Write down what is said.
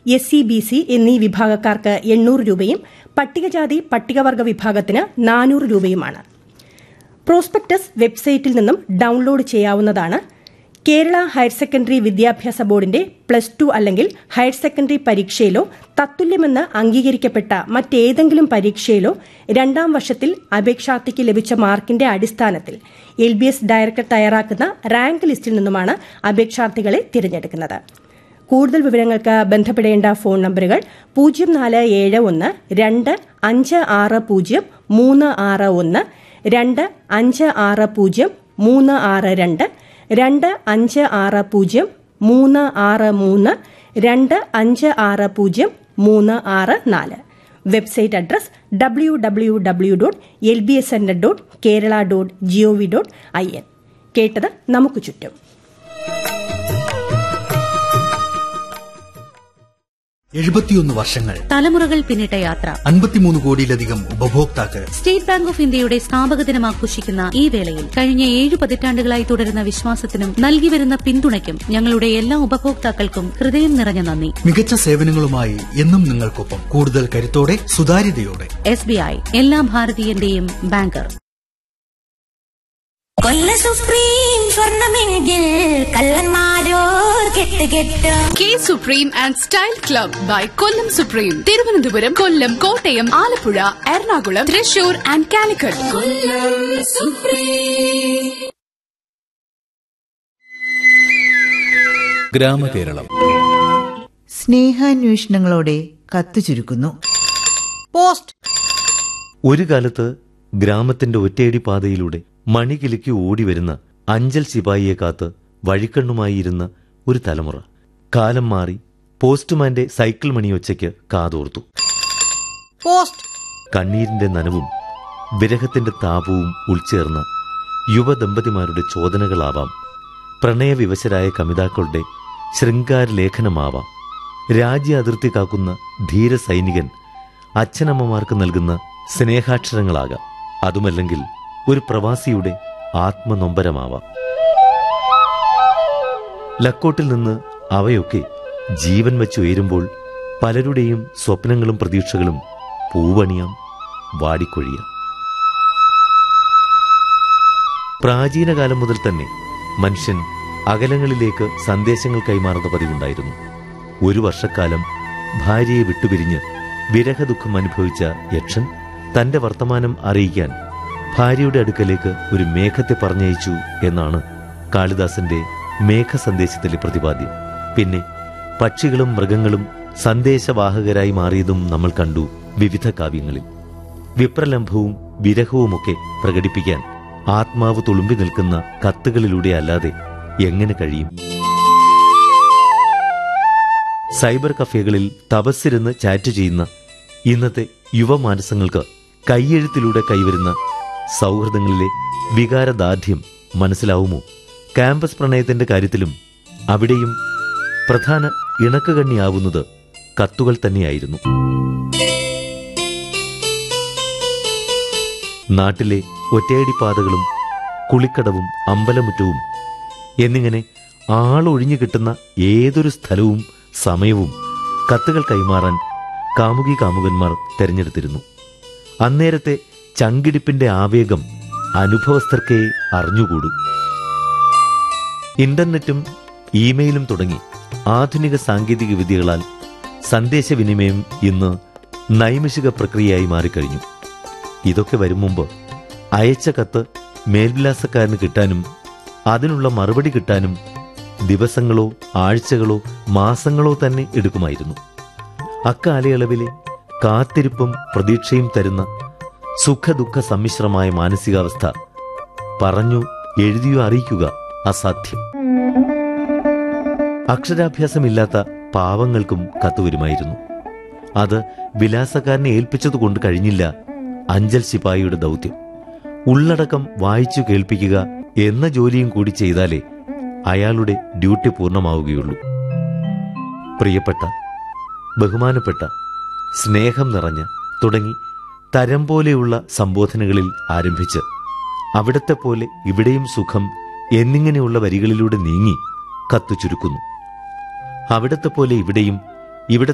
S C B C എന്നീ വിഭാഗക്കാർക്ക് എണ്ണൂറ് രൂപയും പട്ടികജാതി പട്ടികവർഗ വിഭാഗത്തിന് നാനൂറ് രൂപയുമാണ് പ്രോസ്പെക്ടസ് വെബ്സൈറ്റിൽ നിന്നും ഡൌൺലോഡ് ചെയ്യാവുന്നതാണ് കേരള ഹയർ സെക്കൻഡറി വിദ്യാഭ്യാസ ബോർഡിന്റെ പ്ലസ് ടു അല്ലെങ്കിൽ ഹയർ സെക്കൻഡറി പരീക്ഷയിലോ തത്തുല്യമെന്ന് അംഗീകരിക്കപ്പെട്ട മറ്റേതെങ്കിലും പരീക്ഷയിലോ രണ്ടാം വർഷത്തിൽ അപേക്ഷാർത്ഥിക്ക് ലഭിച്ച മാർക്കിന്റെ അടിസ്ഥാനത്തിൽ എൽ ബി എസ് ഡയറക്ടർ തയ്യാറാക്കുന്ന റാങ്ക് ലിസ്റ്റിൽ നിന്നുമാണ് അപേക്ഷാർത്ഥികളെ തിരഞ്ഞെടുക്കുന്നത് കൂടുതൽ വിവരങ്ങൾക്ക് ബന്ധപ്പെടേണ്ട ഫോൺ നമ്പറുകൾ പൂജ്യം നാല് ഏഴ് ഒന്ന് രണ്ട് അഞ്ച് ആറ് പൂജ്യം മൂന്ന് ആറ് ഒന്ന് രണ്ട് അഞ്ച് ആറ് പൂജ്യം മൂന്ന് ആറ് രണ്ട് രണ്ട് അഞ്ച് ആറ് പൂജ്യം മൂന്ന് ആറ് മൂന്ന് രണ്ട് അഞ്ച് ആറ് പൂജ്യം മൂന്ന് ആറ് നാല് website address W W W dot L B S N dot Kerala dot GOV dot I N കേട്ടത് നമുക്ക് ചുറ്റും എഴുപത്തിയൊന്ന് വർഷങ്ങൾ തലമുറകൾ പിന്നിട്ട യാത്ര അൻപത്തിമൂന്ന് കോടിയിലധികം ഉപഭോക്താക്കൾ സ്റ്റേറ്റ് ബാങ്ക് ഓഫ് ഇന്ത്യയുടെ സ്ഥാപക ദിനം ആഘോഷിക്കുന്ന ഈ വേളയിൽ കഴിഞ്ഞ ഏഴ് പതിറ്റാണ്ടുകളായി തുടരുന്ന വിശ്വാസത്തിനും നൽകിവരുന്ന പിന്തുണയ്ക്കും ഞങ്ങളുടെ എല്ലാ ഉപഭോക്താക്കൾക്കും ഹൃദയം നിറഞ്ഞ നന്ദി മികച്ച സേവനങ്ങളുമായി എന്നും നിങ്ങൾക്കൊപ്പം കൂടുതൽ കരുത്തോടെ സുതാര്യതയോടെ എസ് ബി ഐ എല്ലാ ഭാരതീയന്റെയും ബാങ്കർ കൊല്ല സുപ്രീം സ്വർണമെങ്കിൽ കള്ളന്മാരോർ കെട്ട് കെട്ട് K supreme and style club by Kollam supreme Thiruvananthapuram Kollam Kottayam Alappuzha Ernakulam Thrissur and Calicut ഗ്രാമകേരളം സ്നേഹാന്വേഷണങ്ങളോടെ കത്തു ചുരുക്കുന്നു പോസ്റ്റ് ഒരു കാലത്ത് ഗ്രാമത്തിന്റെ ഒറ്റയടി പാതയിലൂടെ മണികിലുക്കി ഓടിവരുന്ന അഞ്ചൽ സിപായിയെ കാത്ത് വഴിക്കണ്ണുമായിരുന്ന ഒരു തലമുറ കാലം മാറി പോസ്റ്റ്മാന്റെ സൈക്കിൾ മണിയൊച്ചയ്ക്ക് കാതോർത്തു പോസ്റ്റ് കണ്ണീരിന്റെ നനവും വിരഹത്തിന്റെ താപവും ഉൾച്ചേർന്ന യുവദമ്പതിമാരുടെ ചോദനകളാവാം പ്രണയവിവശരായ കമിതാക്കളുടെ ശൃംഗാരലേഖനമാവാം രാജ്യ അതിർത്തി കാക്കുന്ന ധീര സൈനികൻ അച്ഛനമ്മമാർക്ക് നൽകുന്ന സ്നേഹാക്ഷരങ്ങളാകാം അതുമല്ലെങ്കിൽ ഒരു പ്രവാസിയുടെ ആത്മനൊമ്പരമാവാം ലക്കോട്ടിൽ നിന്ന് അവയൊക്കെ ജീവൻ വെച്ച് ഉയരുമ്പോൾ പലരുടെയും സ്വപ്നങ്ങളും പ്രതീക്ഷകളും പൂവണിയാം വാടിക്കൊഴിയാം പ്രാചീന കാലം മുതൽ തന്നെ മനുഷ്യൻ അകലങ്ങളിലേക്ക് സന്ദേശങ്ങൾ കൈമാറുന്ന പതിവുണ്ടായിരുന്നു ഒരു വർഷക്കാലം ഭാര്യയെ വിട്ടുപിരിഞ്ഞ് വിരഹദുഃഖം അനുഭവിച്ച യക്ഷൻ തന്റെ വർത്തമാനം അറിയിക്കാൻ ഭാര്യയുടെ അടുക്കലേക്ക് ഒരു മേഘത്തെ പറഞ്ഞയച്ചു എന്നാണ് കാളിദാസന്റെ മേഘ സന്ദേശത്തിലെ പ്രതിപാദ്യം പിന്നെ പക്ഷികളും മൃഗങ്ങളും സന്ദേശവാഹകരായി മാറിയതും നമ്മൾ കണ്ടു വിവിധ കാവ്യങ്ങളിൽ വിപ്രലംഭവും വിരഹവുമൊക്കെ പ്രകടിപ്പിക്കാൻ ആത്മാവ് തുളുമ്പി നിൽക്കുന്ന കത്തുകളിലൂടെ അല്ലാതെ എങ്ങനെ കഴിയും സൈബർ കഫേകളിൽ തപസ്സിരുന്ന് ചാറ്റ് ചെയ്യുന്ന ഇന്നത്തെ യുവമാനസങ്ങൾക്ക് കൈയെഴുത്തിലൂടെ കൈവരുന്ന സൗഹൃദങ്ങളിലെ വികാരദാർഢ്യം മനസ്സിലാവുമോ ക്യാമ്പസ് പ്രണയത്തിന്റെ കാര്യത്തിലും അവിടെയും പ്രധാന ഇണക്കുകണ്ണിയാവുന്നത് കത്തുകൾ തന്നെയായിരുന്നു നാട്ടിലെ ഒറ്റയടിപ്പാതകളും കുളിക്കടവും അമ്പലമുറ്റവും എന്നിങ്ങനെ ആളൊഴിഞ്ഞു കിട്ടുന്ന ഏതൊരു സ്ഥലവും സമയവും കത്തുകൾ കൈമാറാൻ കാമുകി കാമുകന്മാർ തെരഞ്ഞെടുത്തിരുന്നു അന്നേരത്തെ ചങ്കിടിപ്പിന്റെ ആവേഗം അനുഭവസ്ഥർക്കേ അറിഞ്ഞുകൂടൂ ഇന്റർനെറ്റും ഇമെയിലും തുടങ്ങി ആധുനിക സാങ്കേതിക വിദ്യകളാൽ സന്ദേശവിനിമയം ഇന്ന് നൈമിഷിക പ്രക്രിയയായി മാറിക്കഴിഞ്ഞു ഇതൊക്കെ വരും മുമ്പ് അയച്ച കത്ത് മേൽവിലാസക്കാരന് കിട്ടാനും അതിനുള്ള മറുപടി കിട്ടാനും ദിവസങ്ങളോ ആഴ്ചകളോ മാസങ്ങളോ തന്നെ എടുക്കുമായിരുന്നു അക്കാലയളവിലെ കാത്തിരിപ്പും പ്രതീക്ഷയും തരുന്ന സുഖദുഃഖ സമ്മിശ്രമായ മാനസികാവസ്ഥ പറഞ്ഞു എഴുതിയോ അറിയിക്കുക അസാധ്യം അക്ഷരാഭ്യാസമില്ലാത്ത പാവങ്ങൾക്കും കത്തുവരുമായിരുന്നു അത് വിലാസക്കാരനെ ഏൽപ്പിച്ചതുകൊണ്ട് കഴിഞ്ഞില്ല അഞ്ചൽ ശിപായിയുടെ ദൗത്യം ഉള്ളടക്കം വായിച്ചു കേൾപ്പിക്കുക എന്ന ജോലിയും കൂടി ചെയ്താലേ അയാളുടെ ഡ്യൂട്ടി പൂർണ്ണമാവുകയുള്ളൂ പ്രിയപ്പെട്ട ബഹുമാനപ്പെട്ട സ്നേഹം നിറഞ്ഞ തുടങ്ങി തരം പോലെയുള്ള സംബോധനകളിൽ ആരംഭിച്ച് അവിടത്തെ പോലെ ഇവിടെയും സുഖം എന്നിങ്ങനെയുള്ള വരികളിലൂടെ നീങ്ങി കത്തു ചുരുക്കുന്നു അവിടത്തെ പോലെ ഇവിടെയും ഇവിടെ